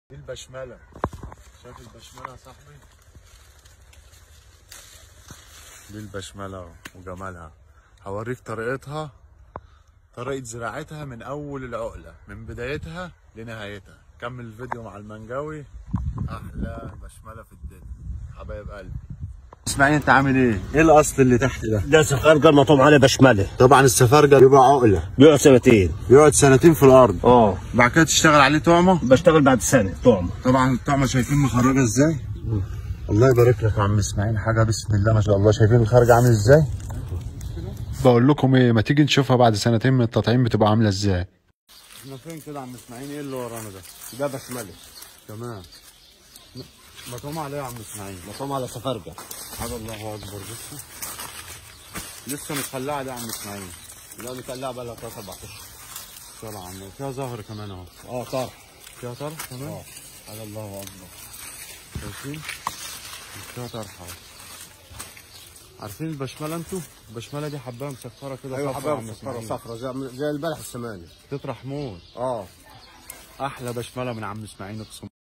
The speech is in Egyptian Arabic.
دي البشمله شايف البشمله يا صاحبي دي البشمله وجمالها هوريك طريقتها طريقه زراعتها من اول العقله من بدايتها لنهايتها كمل الفيديو مع المنجاوي احلى بشمله في الدنيا حبايب قلبي اسماعيل انت عامل ايه؟ ايه الاصل اللي تحت ده؟ ده سفرجة مطعوم عليه بشمله طبعا السفرجه بيبقى عقله بيقعد سنتين بيقعد سنتين في الارض اه بعد كده تشتغل عليه طعمه بشتغل بعد سنة طعم طبعا الطعمه شايفين مخرجه ازاي؟ الله يبارك لك يا عم اسماعيل حاجه بسم الله ما شاء الله شايفين الخارج عامل ازاي؟ بقول لكم ايه ما تيجي نشوفها بعد سنتين من التطعيم بتبقى عامله ازاي احنا فين كده يا عم اسماعيل ايه اللي ورانا ده؟ ده بشمله تمام مطعوم عليه يا عم اسماعيل مطعوم على سفرجة حاجه الله اكبر بص لسه متخلعه دي يا عم اسماعيل لا مطلع بقى لها 3 14 طلع عم فيها زهر كمان اهو اه طرح فيها طرح كمان اه. حاجه الله اكبر شايفين فيها طرح اهو عارفين البشمله انتوا البشمله دي حبايه مسكره كده ايوه صفرا يا حبايب عم صفرة إسماعيل. صفرة زي, زي البلح السماني تطرح موت اه احلى بشمله من عم اسماعيل اقسم